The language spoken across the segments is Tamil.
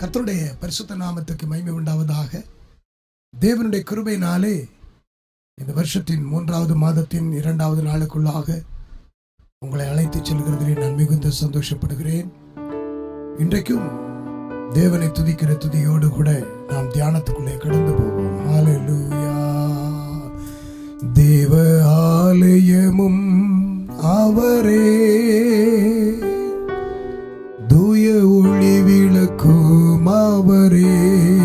கர்த்தருடைய பரிசுத்த நாமத்துக்கு மகிமை உண்டாவதாக தேவனுடைய கிருபையினாலே இந்த வருஷத்தின் மூன்றாவது மாதத்தின் இரண்டாவது நாளுக்குள்ளாக உங்களை அழைத்துச் செல்கிறதிலே நான் மிகுந்த சந்தோஷப்படுகிறேன் இன்றைக்கும் தேவனை துதிக்கிற துதியோடு கூட நாம் தியானத்துக்குள்ளே கடந்து போவோம் ஹalleluya தேவ ஆலயமும் அவரே தூய ஒளி விளக்கும் அவரே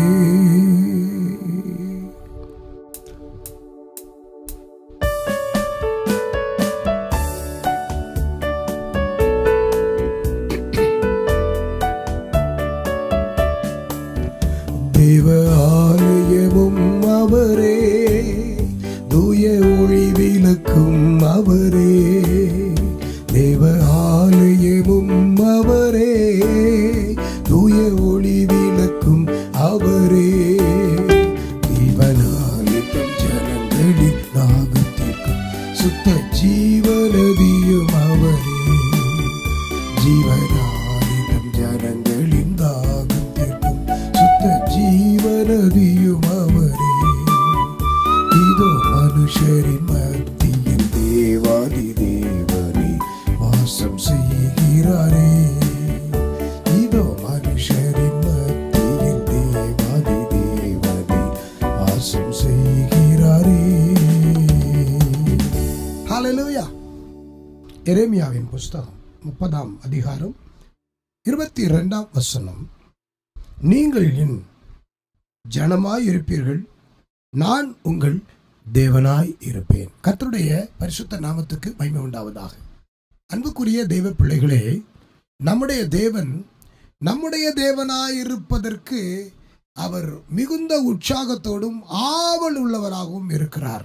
தேவ ஆலயமும் அவரே தூய ஒளி விளக்கும் அவரே தேவ ஆலயமும் அவரே தூய ஒளி விளக்கும் அவரே தீவனாலிட்டும் ஜனங்களின் நாகத்திற்கும் சுத்த ஜீவநதியும் அவரே ஜீவனாலிடம் ஜனங்களின் தாகத்திற்கும் சுத்த ஜீவநதியும் அவரே இதோ மனுஷரின் மத்தியில் தேவாதி தேவனே வாசம் செய்கிறாரே இதோ மனுஷரின் மத்தியில் தேவாதி தேவனே வாசம் செய்கிறாரே ஹalleluya எரேமியாவின் புஸ்தகம் முப்பதாம் அதிகாரம் இருபத்தி இரண்டாம் வசனம் நீங்கள் என் ஜனமாய் இருப்பீர்கள் நான் உங்கள் தேவனாய் இருப்பேன் கர்த்தருடைய பரிசுத்த நாமத்துக்கு மகிமை உண்டாவதாக அன்புக்குரிய தெய்வ பிள்ளைகளே நம்முடைய தேவன் நம்முடைய தேவனாய் இருப்பதற்கு அவர் மிகுந்த உற்சாகத்தோடும் ஆவல் உள்ளவராகவும் இருக்கிறார்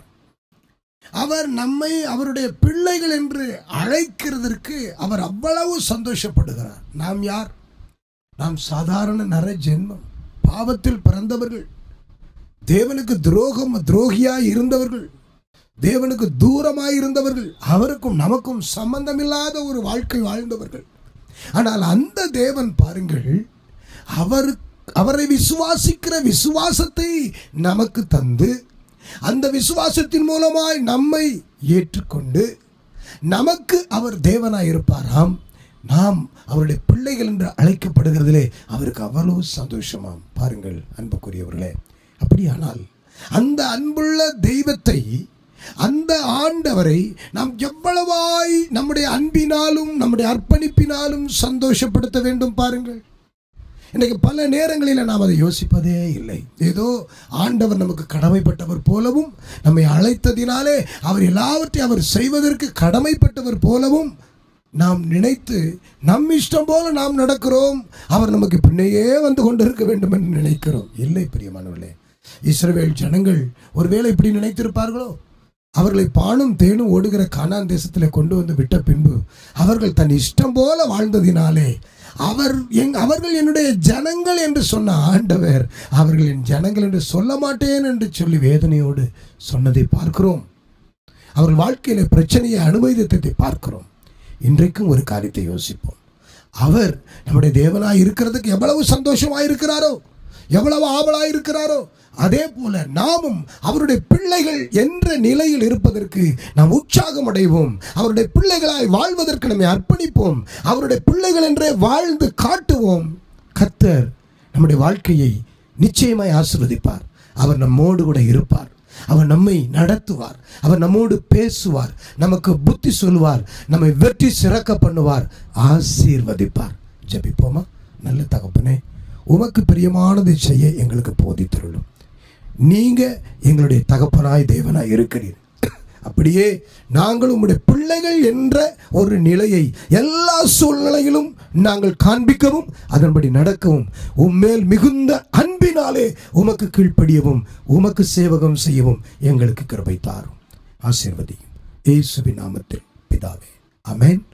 அவர் நம்மை அவருடைய பிள்ளைகள் என்று அழைக்கிறதற்கு அவர் அவ்வளவு சந்தோஷப்படுகிறார் நாம் யார் நாம் சாதாரண நர ஜென்மம் பாவத்தில் பிறந்தவர்கள் தேவனுக்கு துரோகம் துரோகியாய் இருந்தவர்கள் தேவனுக்கு தூரமாய் இருந்தவர்கள் அவருக்கும் நமக்கும் சம்பந்தமில்லாத ஒரு வாழ்க்கை வாழ்ந்தவர்கள் ஆனால் அந்த தேவன் பாருங்கள் அவர் அவரை விசுவாசிக்கிற விசுவாசத்தை நமக்கு தந்து அந்த விசுவாசத்தின் மூலமாய் நம்மை ஏற்றுக்கொண்டு நமக்கு அவர் தேவனாய் இருப்பாராம் நாம் அவருடைய பிள்ளைகள் என்று அழைக்கப்படுகிறதிலே அவருக்கு அவ்வளவு சந்தோஷமாம் பாருங்கள் அன்புக்குரியவர்களே அப்படியானால் அந்த அன்புள்ள தெய்வத்தை அந்த ஆண்டவரை நாம் எவ்வளவாய் நம்முடைய அன்பினாலும் நம்முடைய அர்ப்பணிப்பினாலும் சந்தோஷப்படுத்த வேண்டும் பாருங்கள் இன்னைக்கு பல நேரங்களில் நாம் அதை யோசிப்பதே இல்லை ஏதோ ஆண்டவர் நமக்கு கடமைப்பட்டவர் போலவும் நம்மை அழைத்ததினாலே அவர் எல்லாவற்றையும் அவர் செய்வதற்கு கடமைப்பட்டவர் போலவும் நாம் நினைத்து நம் இஷ்டம் போல நாம் நடக்கிறோம் அவர் நமக்கு பின்னையே வந்து கொண்டிருக்க வேண்டும் என்று நினைக்கிறோம் இல்லை பிரியமானவர்களே இஸ்ரவேல் ஜனங்கள் ஒருவேளை இப்படி நினைத்திருப்பார்களோ அவர்களை பானும் தேனும் ஓடுகிற கானான் தேசத்திலே கொண்டு வந்து விட்ட பின்பு அவர்கள் தன் இஷ்டம் போல வாழ்ந்ததினாலே அவர் எங் அவர்கள் என்னுடைய ஜனங்கள் என்று சொன்ன ஆண்டவர் அவர்கள் என் ஜனங்கள் என்று சொல்ல மாட்டேன் என்று சொல்லி வேதனையோடு சொன்னதை பார்க்கிறோம் அவர்கள் வாழ்க்கையில பிரச்சனையை அனுபவித்ததை பார்க்கிறோம் இன்றைக்கும் ஒரு காரியத்தை யோசிப்போம் அவர் நம்முடைய தேவனாய் இருக்கிறதுக்கு எவ்வளவு சந்தோஷமாய் இருக்கிறாரோ எவ்வளவு ஆவலாய் இருக்கிறாரோ அதே போல நாமும் அவருடைய பிள்ளைகள் என்ற நிலையில் இருப்பதற்கு நாம் உற்சாகம் அடைவோம் அவருடைய பிள்ளைகளாய் வாழ்வதற்கு நம்மை அர்ப்பணிப்போம் அவருடைய பிள்ளைகள் என்றே வாழ்ந்து காட்டுவோம் கர்த்தர் நம்முடைய வாழ்க்கையை நிச்சயமாய் ஆசீர்வதிப்பார் அவர் நம்மோடு கூட இருப்பார் அவர் நம்மை நடத்துவார் அவர் நம்மோடு பேசுவார் நமக்கு புத்தி சொல்வார் நம்மை வெற்றி சிறக்க பண்ணுவார் ஆசீர்வதிப்பார் ஜெபிப்போமா நல்ல தகப்பனே உமக்கு பிரியமானதை செய்ய எங்களுக்கு போதித்தருளும் நீங்க எங்களுடைய தகப்பனாய் தேவனாய் இருக்கிறீர் அப்படியே நாங்கள் உம்முடைய பிள்ளைகள் என்ற ஒரு நிலையை எல்லா சூழ்நிலையிலும் நாங்கள் காண்பிக்கவும் அதன்படி நடக்கவும் உம்மேல் மிகுந்த அன்பினாலே உமக்கு கீழ்ப்படியவும் உமக்கு சேவகம் செய்யவும் எங்களுக்கு கிருபை தாரும் ஆசீர்வதியும் இயேசுவின் நாமத்தில் பிதாவே அமேன்